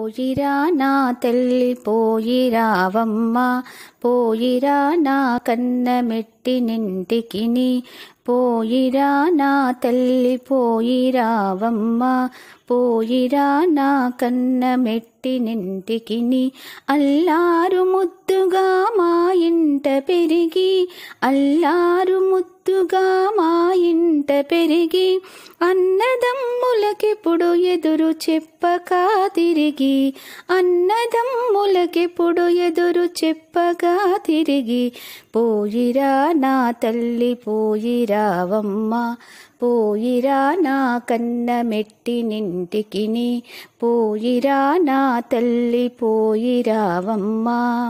పోయిరా నా తల్లి పోయిరావమ్మ పోయిరా నా కన్న మెట్టి నింటికిని పోయిరా నా తల్లి పోయిరావమ్మ పోయిరా నా కన్న మెట్టి నింటికిని అల్లారు ముద్దుగా మా ఇంట పెరిగి అల్లారు ముద్దుగా మా ఇంట పెరిగి అన్నదమ్ములకెప్పుడు ఎదురు చెప్పక తిరిగి అన్నదమ్ములకెప్పుడు ఎదురు చెప్పగా తిరిగి పోయిరా నా తల్లి పోయిరావమ్మ పోయిరా నా కన్న మెట్టి నింటికిని పోయిరా నా తల్లి పోయిరావమ్మ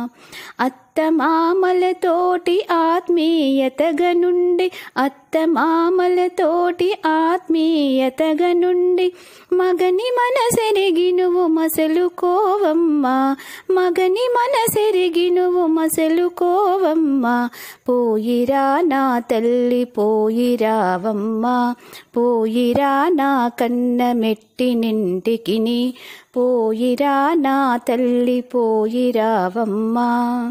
అత్తమామలతోటి ఆత్మీయతగా నుండి అత్తమామలతోటి ఆత్మీయతగా నుండి మగని మనసెరిగి నువ్వు మసలుకోవమ్మ మగని మనసెరిగి నువ్వు మసలుకోవమ్మ పోయిరా నా తల్లి పోయిరావమ్మ పోయిరా నా కన్న మెట్టి నింటికిని పోయిరా నా తల్లి పోయిరావమ్మ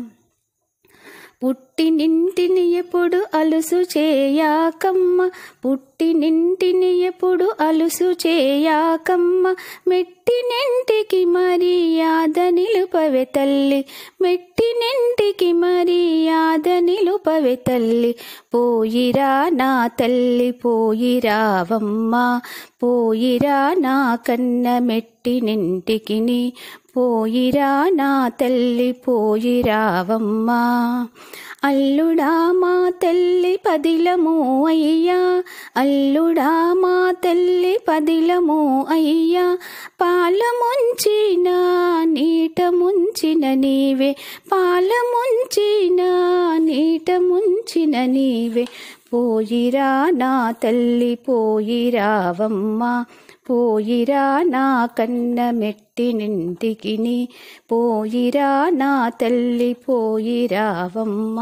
పుట్టినింటిని ఎప్పుడు అలుసు చేయాకమ్మ పుట్టినింటిని ఎప్పుడు అలుసు చేయాకమ్మ మెట్టినింటికి మర్యాద నిలుపవే తల్లి మెట్టినింటికి మర్యాద నిలుపవే తల్లి పోయిరా నా తల్లి పోయిరావమ్మ పోయిరా నా కన్న మెట్టినింటికిని పోయిరా నా తల్లి పోయిరావమ్మ అల్లుడా మా తల్లి పదిలము అయ్యా అల్లుడా మా తల్లి పదిలము అయ్యా పాల ముంచిన నీట ముంచిన నీవే పాల ముంచిన నీట ముంచిన నీవే పోయిరా నా తల్లి పోయిరావమ్మ పోయిరా నా కన్న మెట్టి నింటికిని పోయిరా నా తల్లి పోయిరావమ్మ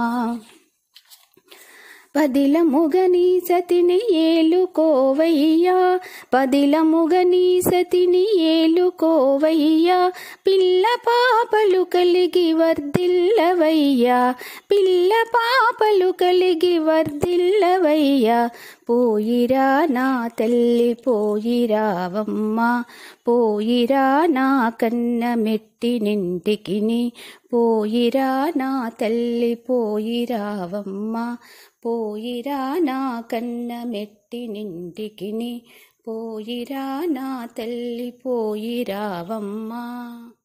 పదిలముగని సతిని ఏలుకోవయ్యా పదిలముగని సతిని ఏలుకోవయ్యా పిల్ల పాపలు కలిగి వర్ధిల్లవయ్యా పిల్ల పాపలు కలిగి వర్ధిల్లవయ్యా పోయిరా నా తల్లి పోయిరావమ్మ పోయిరా నా కన్న మెట్టి నింటికిని పోయిరా నా తల్లి పోయిరావమ్మ పోయిరా నా కన్న మెట్టి నింటికిని పోయిరా నా తల్లి పోయిరావమ్మ